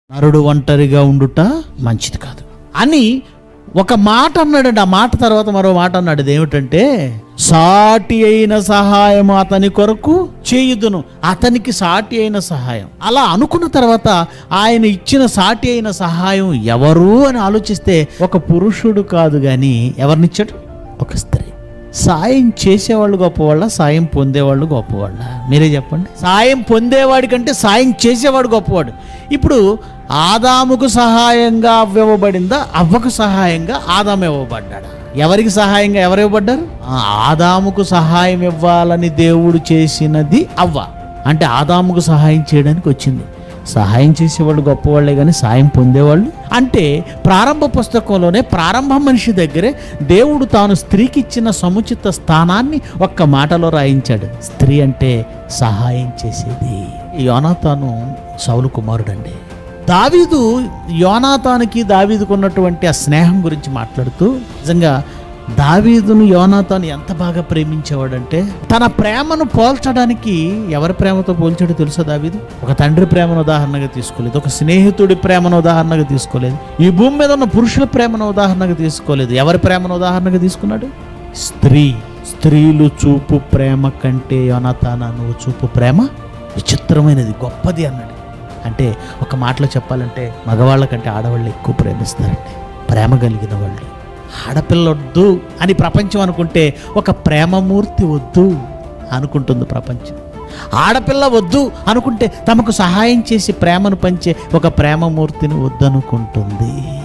నరుడు ఒంటరిగా ఉండుట మంచిది కాదు అని ఒక మాట అన్నాడండి ఆ మాట తర్వాత మరో మాట అన్నాడు అదేమిటంటే సాటి అయిన సహాయం అతని కొరకు చేయుదును అతనికి సాటి అయిన సహాయం అలా అనుకున్న తర్వాత ఆయన ఇచ్చిన సాటి అయిన సహాయం ఎవరు అని ఆలోచిస్తే ఒక పురుషుడు కాదు కానీ ఎవరినిచ్చాడు ఒక స్త్రీ సాయం చేసేవాళ్ళు గొప్పవాళ్ళ సాయం పొందేవాళ్ళు గొప్పవాళ్ళ మీరే చెప్పండి సాయం పొందేవాడి కంటే సాయం చేసేవాడు గొప్పవాడు ఇప్పుడు ఆదాముకు సహాయంగా అవ్వ ఇవ్వబడిందా అవ్వకు సహాయంగా ఆదాము ఇవ్వబడ్డాడు ఎవరికి సహాయంగా ఎవరు ఇవ్వబడ్డారు ఆ, ఆదాముకు సహాయం ఇవ్వాలని దేవుడు చేసినది అవ్వ అంటే ఆదాముకు సహాయం చేయడానికి వచ్చింది సహాయం చేసేవాళ్ళు గొప్పవాళ్ళే కానీ సాయం పొందేవాళ్ళు అంటే ప్రారంభ పుస్తకంలోనే ప్రారంభ మనిషి దగ్గరే దేవుడు తాను స్త్రీకి ఇచ్చిన సముచిత స్థానాన్ని ఒక్క మాటలో రాయించాడు స్త్రీ అంటే సహాయం చేసేది యోనాతాను సౌలు కుమారుడండి దావీదు యోనాతానికి దావీదుకు ఉన్నటువంటి ఆ స్నేహం గురించి మాట్లాడుతూ నిజంగా దావీదును యోనాతాను ఎంత బాగా ప్రేమించేవాడంటే తన ప్రేమను పోల్చడానికి ఎవరి ప్రేమతో పోల్చాడో తెలుసా దావీదు ఒక తండ్రి ప్రేమను ఉదాహరణగా తీసుకోలేదు ఒక స్నేహితుడి ప్రేమను ఉదాహరణగా తీసుకోలేదు ఈ భూమి మీద ఉన్న పురుషుల ప్రేమను ఉదాహరణగా తీసుకోలేదు ఎవరి ప్రేమను ఉదాహరణగా తీసుకున్నాడు స్త్రీ స్త్రీలు చూపు ప్రేమ కంటే యోనాతాన నువ్వు చూపు ప్రేమ విచిత్రమైనది గొప్పది అన్నాడు అంటే ఒక మాటలో చెప్పాలంటే మగవాళ్ళ కంటే ఆడవాళ్ళు ఎక్కువ ప్రేమిస్తారండి ప్రేమ కలిగిన వాళ్ళు ఆడపిల్ల వద్దు అని ప్రపంచం అనుకుంటే ఒక ప్రేమమూర్తి వద్దు అనుకుంటుంది ప్రపంచం ఆడపిల్ల వద్దు అనుకుంటే తమకు సహాయం చేసి ప్రేమను పంచే ఒక ప్రేమమూర్తిని వద్దనుకుంటుంది